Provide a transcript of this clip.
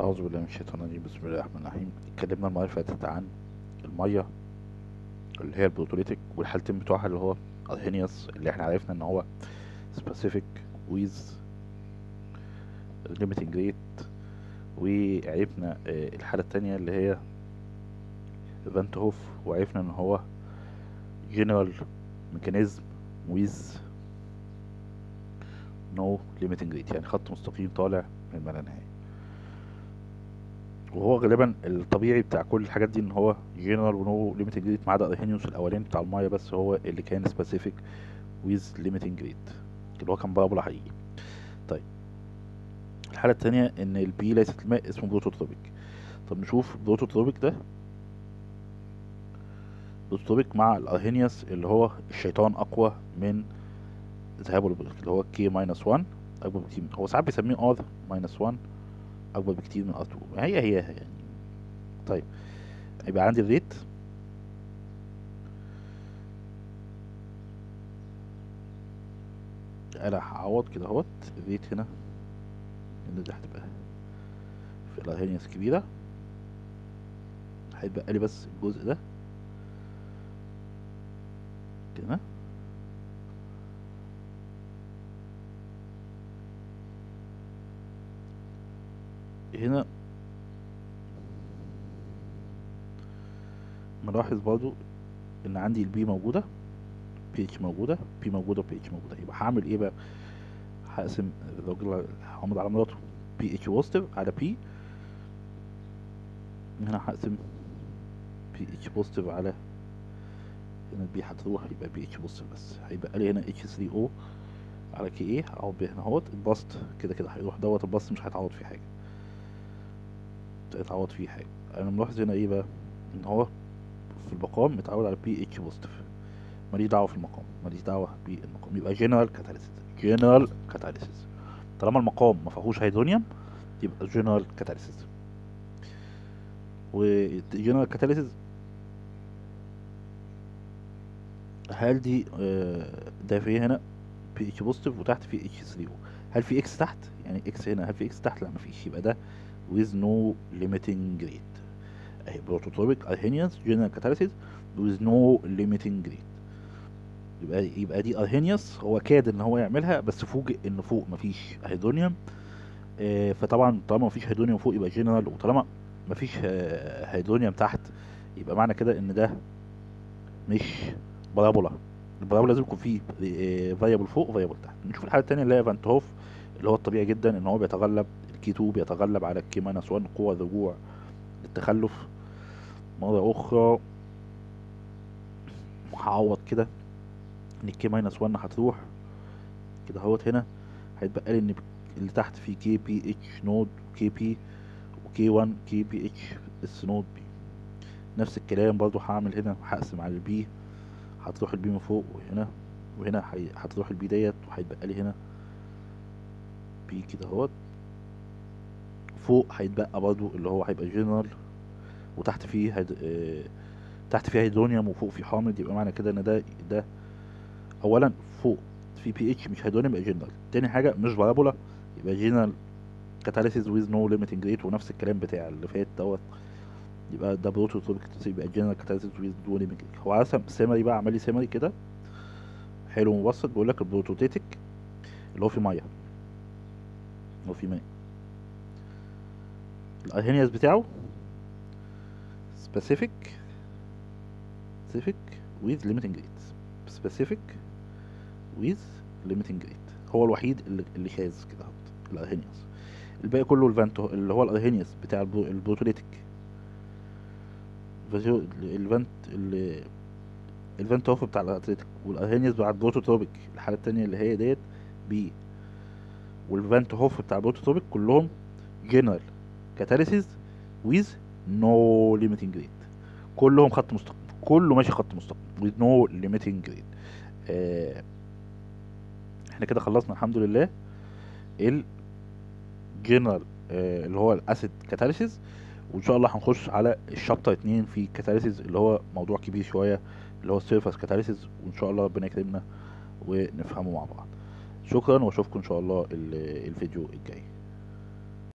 أعوذ بالله من الشيطان الرجيم بسم الله الرحمن الرحيم اتكلمنا المرة اللي فاتت عن المية اللي هي البروتوليتيك والحالتين بتوعها اللي هو الهينيوس اللي احنا عرفنا ان هو specific with limiting rate وعرفنا آه، الحالة التانية اللي هي فانت هوف وعرفنا ان هو general mechanism with no limiting rate يعني خط مستقيم طالع من ما لا نهاية وهو غالبا الطبيعي بتاع كل الحاجات دي ان هو جنرال ونو ليميتنج ريت ما عدا الهينيوس الاولاني بتاع المايه بس هو اللي كان سبيسيفيك ويز ليميتنج ريت اللي هو كان بارابولا حقيقي طيب الحالة التانية ان البي ليست الماء اسمه بروتوتروبيك طب نشوف بروتوتروبيك ده بروتوتروبيك مع الارهينيوس اللي هو الشيطان اقوى من ذهابه للبريك اللي هو كي ماينس 1 اكبر بكتير من هو ساعات بيسميه ار ماينس 1 اكبر بكتير من ار 2 هي هي يعني طيب يبقى عندي الريت انا هعوض كده اهوت الريت هنا ان دي هتبقى في الارهينيوس كبيرة هيتبقى لي بس الجزء ده كده هنا ملاحظ برضو ان عندي البي موجودة بي اتش موجودة بي موجودة وبي اتش موجودة يبقى هعمل ايه بقى هقسم الراجل هعمل على مراته بي اتش بوزيتيف على بي هنا هقسم بي اتش بوزيتيف على هنا البي هتروح يبقى بي اتش بوزيتيف بس هيبقى لي هنا اتش 3 او على كي ايه هقعد بيه هنا اهوت البسط كده كده هيروح دوت البسط مش هيتعوض فيه حاجة مش هيتعوض فيه حاجة انا ملاحظ هنا ايه بقى ان هو في المقام متعود على بي اتش بوزيتيف ماليش دعوة في المقام ماليش دعوة بالمقام يبقى جنرال كاتاليسيس جنرال كاتاليسيس طالما المقام ما فيهوش هيدرونيوم يبقى جنرال كاتاليسيس والجنرال كاتاليسيس هل دي آه، ده في هنا بي اتش بوزيتيف وتحت في اتش 3 هل في اكس تحت يعني اكس هنا هل في اكس تحت لا مفيش يبقى ده with no limiting rate اهي بروتوتروبيك ارهينيوس جنرال كاتاليسيس with no limiting rate يبقى يبقى دي ارهينيوس هو كاد ان هو يعملها بس فوجئ ان فوق مفيش هيدرونيوم آه، فطبعا طالما مفيش هيدرونيوم فوق يبقى جنرال وطالما مفيش آه، هيدرونيوم تحت يبقى معنى كده ان ده مش بارابولا البارابولا لازم يكون فيه فاريبل فوق وفاريبل تحت نشوف الحاله الثانيه اللي هي فانت هوف اللي هو الطبيعي جدا ان هو بيتغلب الكي 2 بيتغلب على الكي ماينس 1 قوه الرجوع للتخلف مره اخرى هعوض كده ان الكي ماينس 1 هتروح كده اهوت هنا هيتبقى لي ان اللي تحت فيه كي بي اتش نود كي بي وكي 1 كي بي اتش اس نود بي نفس الكلام برضو هعمل هنا هقسم على البي هتروح البي من فوق وهنا وهنا هي- هتروح البي ديت وهيتبقى لي هنا بي كده اهوت فوق هيتبقى برضو اللي هو هيبقى جنرال وتحت فيه هيد... اه... تحت فيه هيدرونيوم وفوق فيه حامض يبقى معنى كده ان ده ده اولا فوق في بي اتش مش هيدرونيوم يبقى جنرال تاني حاجه مش بارابولا يبقى جنرال كاتاليسيس ويز نو ليميتنج ريت ونفس الكلام بتاع اللي فات دوت يبقى ده بروتوتوبيك يبقى جنرال كاتاليسيس ويز نو ليميتنج هو رسم سيمري بقى عمل لي سيمري كده حلو مبسط بيقول لك البروتوتيتك اللي هو في ميه هو في ماء الارهينيوس بتاعه specific specific with limiting rate specific with limiting rate هو الوحيد اللي, اللي شاذ كده اهوت الارهينيوس الباقي كله الفانتو اللي هو الارهينيوس بتاع البرو- البروتوليتيك فازيو- الفانت ال- الفانت اوف بتاع الاتليتيك والارهينيوس بتاع البروتوتروبيك الحاله التانية اللي هي ديت بي والفانت هوف بتاع البروتوتروبيك كلهم جنرال كاتاليسيس ويز نو ليميتنج ريت كلهم خط مستقيم كله ماشي خط مستقيم ويز نو ليميتنج ريت احنا كده خلصنا الحمد لله الجنرال آه اللي هو الاسيد كاتاليسيس وان شاء الله هنخش على الشابتر اتنين في كاتاليسيس اللي هو موضوع كبير شويه اللي هو السيرفس كاتاليسيس وان شاء الله ربنا يكرمنا ونفهمه مع بعض شكرا واشوفكم ان شاء الله ال- الفيديو الجاي